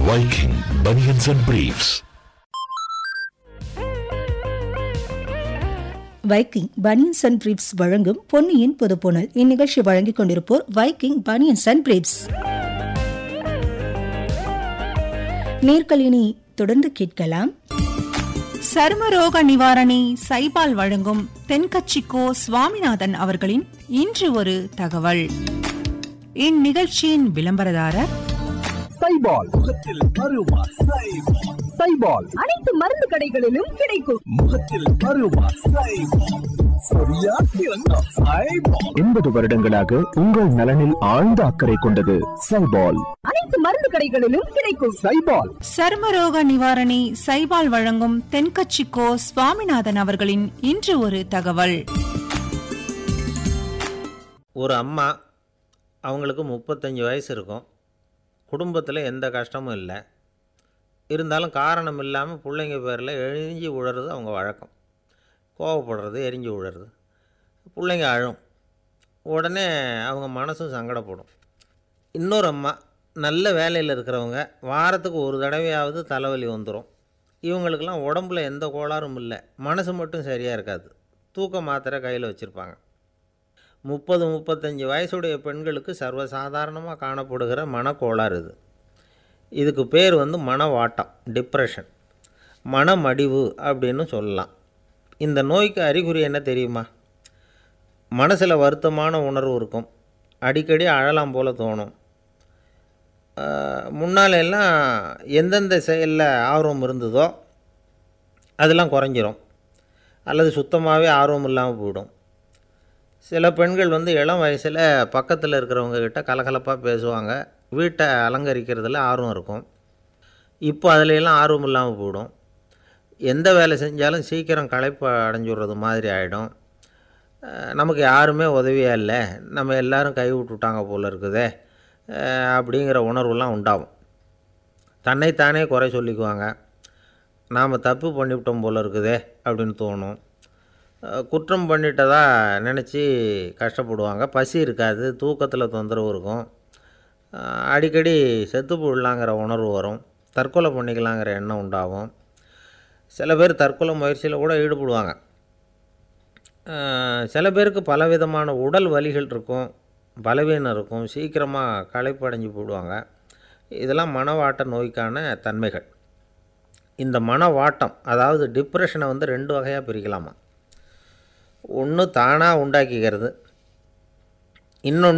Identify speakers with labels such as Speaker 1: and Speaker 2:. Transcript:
Speaker 1: Viking Bunions and Briefs.
Speaker 2: Viking banians and briefs வழங்கும் பொன்னியின் புதுப்புணல் இந்நிகழ்ச்சி வழங்கிக் கொண்டிருப்போர் வைக்கிங் பனியன்ஸ் அண்ட் பிரீப்ஸ் நேர்களினி தொடர்ந்து கேட்கலாம்
Speaker 3: சருமரோக நிவாரணி சைபால் வழங்கும் தென்கட்சிக்கோ சுவாமிநாதன் அவர்களின் இன்று ஒரு தகவல் இந்நிகழ்ச்சியின் விளம்பரதாரர்
Speaker 4: சைபால் முகத்தில் அருவா சைபால் சைபால்
Speaker 5: அனைத்து மருந்து கடைகளிலும் கிடைக்கும்
Speaker 4: முகத்தில் அருவா சைபால் சரியா சிறந்த சைபால் எண்பது வருடங்களாக உங்கள் நலனில் ஆழ்ந்த அக்கறை கொண்டது சைபால்
Speaker 5: அனைத்து மருந்து கடைகளிலும் கிடைக்கும்
Speaker 4: சைபால்
Speaker 3: சருமரோக நிவாரணி சைபால் வழங்கும் தென்கட்சிக்கோ சுவாமிநாதன் அவர்களின் இன்று ஒரு தகவல்
Speaker 6: ஒரு அம்மா அவங்களுக்கு முப்பத்தஞ்சு வயசு இருக்கும் குடும்பத்தில் எந்த கஷ்டமும் இல்லை இருந்தாலும் காரணம் இல்லாமல் பிள்ளைங்க பேரில் எரிஞ்சு விழுறது அவங்க வழக்கம் கோவப்படுறது எரிஞ்சு விழுறது பிள்ளைங்க அழும் உடனே அவங்க மனசும் சங்கடப்படும் இன்னொரு அம்மா நல்ல வேலையில் இருக்கிறவங்க வாரத்துக்கு ஒரு தடவையாவது தலைவலி வந்துடும் இவங்களுக்கெல்லாம் உடம்புல எந்த கோளாறும் இல்லை மனசு மட்டும் சரியாக இருக்காது தூக்க மாத்திரை கையில் வச்சுருப்பாங்க முப்பது முப்பத்தஞ்சு வயசுடைய பெண்களுக்கு சர்வசாதாரணமாக காணப்படுகிற மனக்கோளாறு இது இதுக்கு பேர் வந்து மனவாட்டம் டிப்ரெஷன் மனமடிவு அப்படின்னு சொல்லலாம் இந்த நோய்க்கு அறிகுறி என்ன தெரியுமா மனசில் வருத்தமான உணர்வு இருக்கும் அடிக்கடி அழலாம் போல் தோணும் முன்னால எல்லாம் எந்தெந்த செயலில் ஆர்வம் இருந்ததோ அதெல்லாம் குறைஞ்சிரும் அல்லது சுத்தமாகவே ஆர்வம் இல்லாமல் போயிடும் சில பெண்கள் வந்து இளம் வயசில் பக்கத்தில் இருக்கிறவங்க கிட்ட கலகலப்பாக பேசுவாங்க வீட்டை அலங்கரிக்கிறதுல ஆர்வம் இருக்கும் இப்போ அதுலெல்லாம் ஆர்வம் இல்லாமல் போயிடும் எந்த வேலை செஞ்சாலும் சீக்கிரம் களைப்பு அடைஞ்சுடுறது மாதிரி ஆகிடும் நமக்கு யாருமே உதவியாக இல்லை நம்ம எல்லாரும் கை விட்டுட்டாங்க போல் இருக்குதே அஹ் அப்படிங்கிற உணர்வுலாம் உண்டாகும் தன்னைத்தானே குறை சொல்லிக்குவாங்க நாம் தப்பு பண்ணிவிட்டோம் போல் இருக்குதே அப்படின்னு தோணும் அஹ் குற்றம் பண்ணிட்டதா நினச்சி கஷ்டப்படுவாங்க பசி இருக்காது தூக்கத்தில் தொந்தரவு இருக்கும் அஹ் அடிக்கடி செத்து போடலாங்கிற உணர்வு வரும் தற்கொலை பண்ணிக்கலாங்கிற எண்ணம் உண்டாகும் சில பேர் தற்கொலை முயற்சியில் கூட ஈடுபடுவாங்க அஹ் சில பேருக்கு பலவிதமான உடல் வலிகள் இருக்கும் பலவீனம் இருக்கும் சீக்கிரமாக களைப்படைஞ்சு போடுவாங்க இதெல்லாம் மனவாட்ட நோய்க்கான தன்மைகள் இந்த மனவாட்டம் அதாவது டிப்ரெஷனை வந்து ரெண்டு வகையாக பிரிக்கலாமா ஒன்று தானாக உண்டாக்கிக்கிறது இன்னொன்று